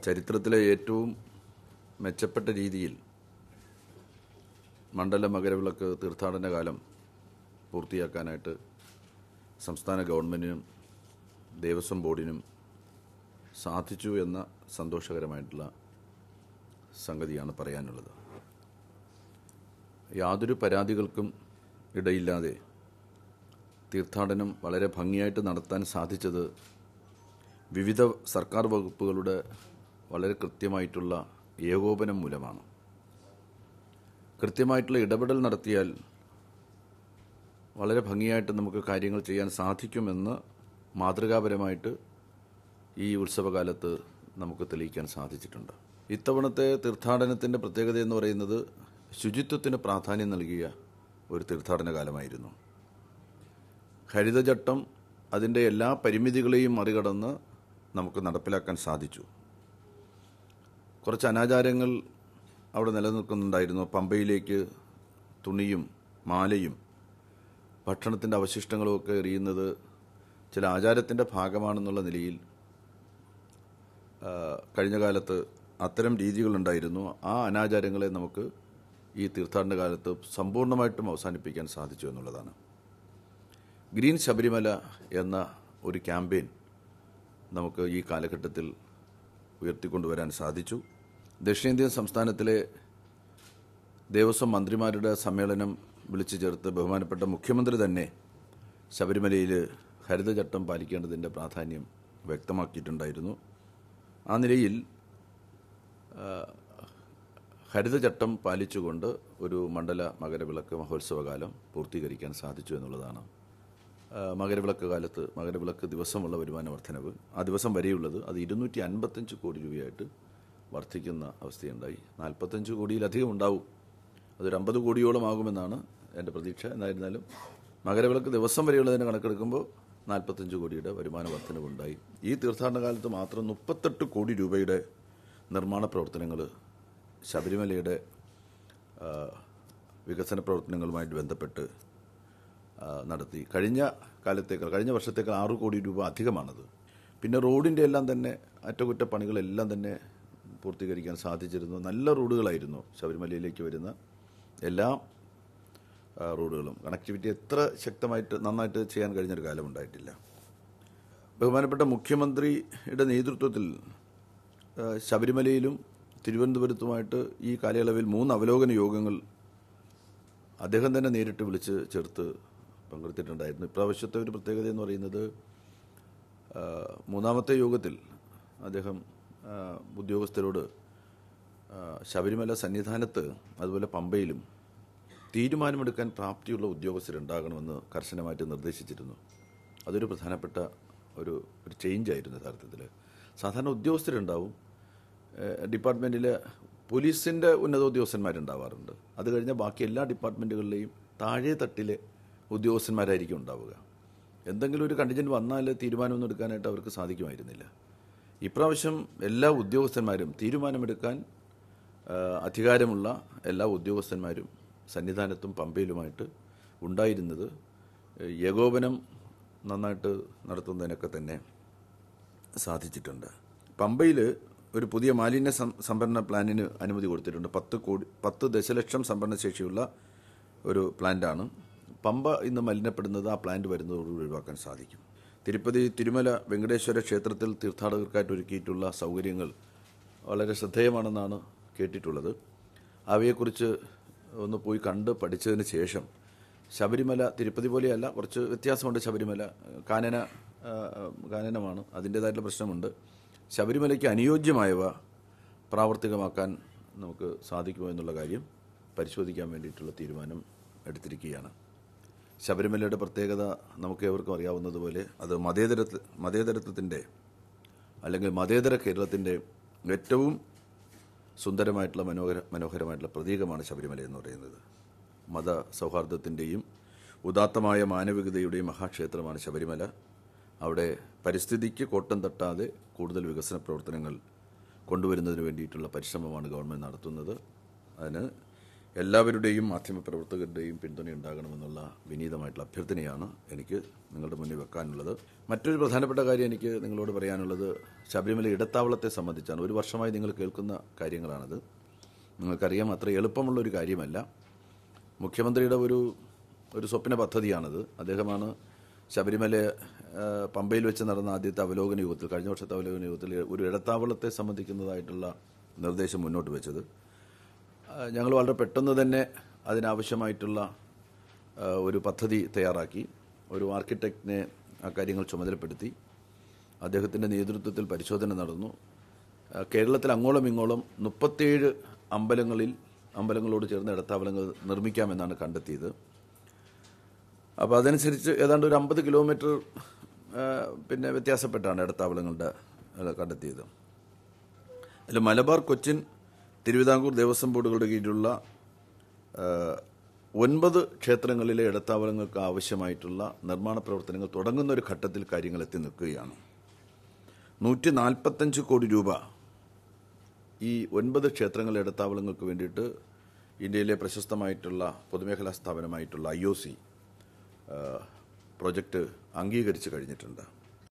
ചരിത്രത്തിലെ ഏറ്റവും മെച്ചപ്പെട്ട രീതിയിൽ മണ്ഡല മകരവിളക്ക് തീർത്ഥാടന കാലം പൂർത്തിയാക്കാനായിട്ട് സംസ്ഥാന ഗവൺമെൻറ്റിനും ദേവസ്വം ബോർഡിനും സാധിച്ചു എന്ന സന്തോഷകരമായിട്ടുള്ള സംഗതിയാണ് പറയാനുള്ളത് യാതൊരു പരാതികൾക്കും ഇടയില്ലാതെ തീർത്ഥാടനം വളരെ ഭംഗിയായിട്ട് നടത്താൻ സാധിച്ചത് വിവിധ സർക്കാർ വകുപ്പുകളുടെ വളരെ കൃത്യമായിട്ടുള്ള ഏകോപനം മൂലമാണ് കൃത്യമായിട്ടുള്ള ഇടപെടൽ നടത്തിയാൽ വളരെ ഭംഗിയായിട്ട് നമുക്ക് കാര്യങ്ങൾ ചെയ്യാൻ സാധിക്കുമെന്ന് മാതൃകാപരമായിട്ട് ഈ ഉത്സവകാലത്ത് നമുക്ക് തെളിയിക്കാൻ സാധിച്ചിട്ടുണ്ട് ഇത്തവണത്തെ തീർത്ഥാടനത്തിൻ്റെ പ്രത്യേകത എന്ന് പറയുന്നത് ശുചിത്വത്തിന് പ്രാധാന്യം നൽകിയ ഒരു തീർത്ഥാടന കാലമായിരുന്നു ഹരിതചട്ടം അതിൻ്റെ എല്ലാ പരിമിതികളെയും മറികടന്ന് നമുക്ക് നടപ്പിലാക്കാൻ സാധിച്ചു കുറച്ച് അനാചാരങ്ങൾ അവിടെ നിലനിൽക്കുന്നുണ്ടായിരുന്നു പമ്പയിലേക്ക് തുണിയും മാലയും ഭക്ഷണത്തിൻ്റെ അവശിഷ്ടങ്ങളുമൊക്കെ എറിയുന്നത് ചില ആചാരത്തിൻ്റെ ഭാഗമാണെന്നുള്ള നിലയിൽ ആ, കഴിഞ്ഞ കാലത്ത് അത്തരം രീതികളുണ്ടായിരുന്നു ആ അനാചാരങ്ങളെ നമുക്ക് ഈ തീർത്ഥാടന കാലത്ത് സമ്പൂർണ്ണമായിട്ടും അവസാനിപ്പിക്കാൻ സാധിച്ചു എന്നുള്ളതാണ് ഗ്രീൻ ശബരിമല എന്ന ഒരു ക്യാമ്പയിൻ നമുക്ക് ഈ കാലഘട്ടത്തിൽ ഉയർത്തിക്കൊണ്ടുവരാൻ സാധിച്ചു ദക്ഷിണേന്ത്യൻ സംസ്ഥാനത്തിലെ ദേവസ്വം മന്ത്രിമാരുടെ സമ്മേളനം വിളിച്ചു ചേർത്ത് ബഹുമാനപ്പെട്ട മുഖ്യമന്ത്രി തന്നെ ശബരിമലയിൽ ഹരിതചട്ടം പാലിക്കേണ്ടതിൻ്റെ പ്രാധാന്യം വ്യക്തമാക്കിയിട്ടുണ്ടായിരുന്നു ആ നിലയിൽ ആ, ഹരിതചട്ടം പാലിച്ചുകൊണ്ട് ഒരു മണ്ഡല മകരവിളക്ക് മഹോത്സവകാലം പൂർത്തീകരിക്കാൻ സാധിച്ചു എന്നുള്ളതാണ് ആ, മകരവിളക്ക് കാലത്ത് മകരവിളക്ക് ദിവസമുള്ള വരുമാന വർധനവ് ആ ദിവസം വരെയുള്ളത് അത് ഇരുന്നൂറ്റി അൻപത്തഞ്ച് കോടി രൂപയായിട്ട് വർദ്ധിക്കുന്ന അവസ്ഥയുണ്ടായി നാൽപ്പത്തഞ്ച് കോടിയിലധികം ഉണ്ടാവും അതൊരു അമ്പത് കോടിയോളം ആകുമെന്നാണ് എൻ്റെ പ്രതീക്ഷ എന്നായിരുന്നാലും മകരവിളക്ക് ദിവസം വരെയുള്ളതിന് കണക്കെടുക്കുമ്പോൾ നാൽപ്പത്തഞ്ച് കോടിയുടെ വരുമാന വർധനവുണ്ടായി ഈ തീർത്ഥാടന കാലത്ത് മാത്രം മുപ്പത്തെട്ട് കോടി രൂപയുടെ നിർമ്മാണ പ്രവർത്തനങ്ങൾ ശബരിമലയുടെ ആ, വികസന പ്രവർത്തനങ്ങളുമായിട്ട് ബന്ധപ്പെട്ട് ആ, നടത്തി കഴിഞ്ഞ കാലത്തേക്കാൾ കഴിഞ്ഞ വർഷത്തേക്കാൾ ആറ് കോടി രൂപ അധികമാണത് പിന്നെ റോഡിൻ്റെ എല്ലാം തന്നെ അറ്റകുറ്റപ്പണികളെല്ലാം തന്നെ പൂർത്തീകരിക്കാൻ സാധിച്ചിരുന്നു നല്ല റോഡുകളായിരുന്നു ശബരിമലയിലേക്ക് വരുന്ന എല്ലാ ആ, റോഡുകളും കണക്ടിവിറ്റി എത്ര ശക്തമായിട്ട് നന്നായിട്ട് ചെയ്യാൻ കഴിഞ്ഞൊരു കാലം ഉണ്ടായിട്ടില്ല ബഹുമാനപ്പെട്ട മുഖ്യമന്ത്രിയുടെ നേതൃത്വത്തിൽ ആ, ശബരിമലയിലും തിരുവനന്തപുരത്തുമായിട്ട് ഈ കാലയളവിൽ മൂന്ന് അവലോകന യോഗങ്ങൾ അദ്ദേഹം തന്നെ നേരിട്ട് വിളിച്ച് ചേർത്ത് പങ്കെടുത്തിട്ടുണ്ടായിരുന്നു ഇപ്രാവശ്യത്തെ ഒരു പ്രത്യേകത എന്ന് പറയുന്നത് ആ, മൂന്നാമത്തെ യോഗത്തിൽ അദ്ദേഹം ആ, ഉദ്യോഗസ്ഥരോട് ആ, ശബരിമല സന്നിധാനത്ത് അതുപോലെ പമ്പയിലും തീരുമാനമെടുക്കാൻ പ്രാപ്തിയുള്ള ഉദ്യോഗസ്ഥരുണ്ടാകണമെന്ന് കർശനമായിട്ട് നിർദ്ദേശിച്ചിരുന്നു അതൊരു പ്രധാനപ്പെട്ട ഒരു ഒരു ചേഞ്ചായിരുന്നു യഥാർത്ഥത്തിൽ സാധാരണ ഉദ്യോഗസ്ഥരുണ്ടാവും ഏഹ് ഡിപ്പാർട്ട്മെൻറ്റിൽ പോലീസിൻ്റെ ഉന്നത ഉദ്യോഗസ്ഥന്മാരുണ്ടാവാറുണ്ട് അത് കഴിഞ്ഞാൽ ബാക്കി എല്ലാ ഡിപ്പാർട്ട്മെൻറ്റുകളിലെയും താഴെ തട്ടിലെ ഉദ്യോഗസ്ഥന്മാരായിരിക്കും ഉണ്ടാവുക എന്തെങ്കിലും ഒരു കണ്ടിജൻറ്റ് വന്നാൽ തീരുമാനമൊന്നും എടുക്കാനായിട്ട് അവർക്ക് സാധിക്കുമായിരുന്നില്ല ഇപ്രാവശ്യം എല്ലാ ഉദ്യോഗസ്ഥന്മാരും തീരുമാനമെടുക്കാൻ ആ, അധികാരമുള്ള എല്ലാ ഉദ്യോഗസ്ഥന്മാരും സന്നിധാനത്തും പമ്പയിലുമായിട്ട് ഉണ്ടായിരുന്നത് ഏഹ് ഏകോപനം നന്നായിട്ട് നടത്തുന്നതിനൊക്കെ തന്നെ സാധിച്ചിട്ടുണ്ട് പമ്പയിൽ ഒരു പുതിയ മാലിന്യ സം- സംഭരണ പ്ലാന്റിന് അനുമതി കൊടുത്തിട്ടുണ്ട് പത്ത് കോടി പത്ത് ദശലക്ഷം സംഭരണ ശേഷിയുള്ള ഒരു പ്ലാന്റാണ് പമ്പ ഇന്ന് മലിനപ്പെടുന്നത് ആ പ്ലാന്റ് വരുന്നതോടുകൂടി ഒഴിവാക്കാൻ സാധിക്കും തിരുപ്പതി തിരുമല വെങ്കടേശ്വര ക്ഷേത്രത്തിൽ തീർത്ഥാടകർക്കായിട്ട് ഒരുക്കിയിട്ടുള്ള സൗകര്യങ്ങൾ വളരെ ശ്രദ്ധേയമാണെന്നാണ് കേട്ടിട്ടുള്ളത് അവയെക്കുറിച്ച് ഒന്ന് പോയി കണ്ട് പഠിച്ചതിന് ശേഷം ശബരിമല തിരുപ്പതി പോലെയല്ല കുറച്ച് വ്യത്യാസമുണ്ട് ശബരിമല കാനന ആ, കാനനമാണ് അതിൻ്റേതായിട്ടുള്ള പ്രശ്നമുണ്ട് ശബരിമലയ്ക്ക് അനുയോജ്യമായവ പ്രാവർത്തികമാക്കാൻ നമുക്ക് സാധിക്കുമോ എന്നുള്ള കാര്യം പരിശോധിക്കാൻ വേണ്ടിയിട്ടുള്ള തീരുമാനം എടുത്തിരിക്കുകയാണ് ശബരിമലയുടെ പ്രത്യേകത നമുക്ക് ഏവർക്കും അറിയാവുന്നതുപോലെ അത് മതേതരത്വ മതേതരത്വത്തിൻ്റെ അല്ലെങ്കിൽ മതേതര കേരളത്തിൻ്റെ ഏറ്റവും സുന്ദരമായിട്ടുള്ള മനോഹര മനോഹരമായിട്ടുള്ള പ്രതീകമാണ് ശബരിമല എന്ന് പറയുന്നത് മത സൗഹാർദ്ദത്തിൻ്റെയും ഉദാത്തമായ മാനവികതയുടെയും മഹാക്ഷേത്രമാണ് ശബരിമല അവിടെ പരിസ്ഥിതിക്ക് കോട്ടം തട്ടാതെ കൂടുതൽ വികസന പ്രവർത്തനങ്ങൾ കൊണ്ടുവരുന്നതിന് വേണ്ടിയിട്ടുള്ള പരിശ്രമമാണ് ഗവൺമെൻറ് നടത്തുന്നത് അതിന് എല്ലാവരുടെയും മാധ്യമപ്രവർത്തകരുടെയും പിന്തുണ ഉണ്ടാകണമെന്നുള്ള വിനീതമായിട്ടുള്ള അഭ്യർത്ഥനയാണ് എനിക്ക് നിങ്ങളുടെ മുന്നിൽ വെക്കാനുള്ളത് മറ്റൊരു പ്രധാനപ്പെട്ട കാര്യം എനിക്ക് നിങ്ങളോട് പറയാനുള്ളത് ശബരിമല ഇടത്താവളത്തെ സംബന്ധിച്ചാണ് ഒരു വർഷമായി നിങ്ങൾ കേൾക്കുന്ന കാര്യങ്ങളാണത് നിങ്ങൾക്കറിയാം അത്ര എളുപ്പമുള്ള ഒരു കാര്യമല്ല മുഖ്യമന്ത്രിയുടെ ഒരു ഒരു സ്വപ്ന പദ്ധതിയാണത് അദ്ദേഹമാണ് ശബരിമല ആ, പമ്പയിൽ വെച്ച് നടന്ന ആദ്യത്തെ അവലോകന യോഗത്തിൽ കഴിഞ്ഞ വർഷത്തെ അവലോകന യോഗത്തിൽ ഒരു ഇടത്താവളത്തെ സംബന്ധിക്കുന്നതായിട്ടുള്ള നിർദ്ദേശം മുന്നോട്ട് വെച്ചത് ആ, ഞങ്ങൾ വളരെ പെട്ടെന്ന് തന്നെ അതിനാവശ്യമായിട്ടുള്ള ആ, ഒരു പദ്ധതി തയ്യാറാക്കി ഒരു ആർക്കിടെക്റ്റിനെ ആ കാര്യങ്ങൾ ചുമതലപ്പെടുത്തി അദ്ദേഹത്തിൻ്റെ നേതൃത്വത്തിൽ പരിശോധന നടന്നു ആ, കേരളത്തിൽ അങ്ങോളം ഇങ്ങോളം മുപ്പത്തേഴ് അമ്പലങ്ങളിൽ അമ്പലങ്ങളോട് ചേർന്ന് ഇടത്താവളങ്ങൾ നിർമ്മിക്കാമെന്നാണ് കണ്ടെത്തിയത് അപ്പോൾ അതനുസരിച്ച് ഏതാണ്ട് ഒരു അമ്പത് കിലോമീറ്റർ ആ, പിന്നെ വ്യത്യാസപ്പെട്ടാണ് ഇടത്താവളങ്ങളുടെ ആ, കണ്ടെത്തിയത് അതിൽ മലബാർ കൊച്ചിൻ തിരുവിതാംകൂർ ദേവസ്വം ബോർഡുകളുടെ കീഴിലുള്ള ആ, ഒൻപത് ക്ഷേത്രങ്ങളിലെ ഇടത്താവളങ്ങൾക്ക് ആവശ്യമായിട്ടുള്ള നിർമ്മാണ പ്രവർത്തനങ്ങൾ തുടങ്ങുന്ന ഒരു ഘട്ടത്തിൽ കാര്യങ്ങൾ എത്തി നിൽക്കുകയാണ് നൂറ്റി നാൽപ്പത്തഞ്ച് കോടി രൂപ ഈ ഒൻപത് ക്ഷേത്രങ്ങളിലെ ഇടത്താവളങ്ങൾക്ക് വേണ്ടിയിട്ട് ഇന്ത്യയിലെ പ്രശസ്തമായിട്ടുള്ള പൊതുമേഖലാ സ്ഥാപനമായിട്ടുള്ള ഐ ഒ സി പ്രൊജക്റ്റ് അംഗീകരിച്ച് കഴിഞ്ഞിട്ടുണ്ട്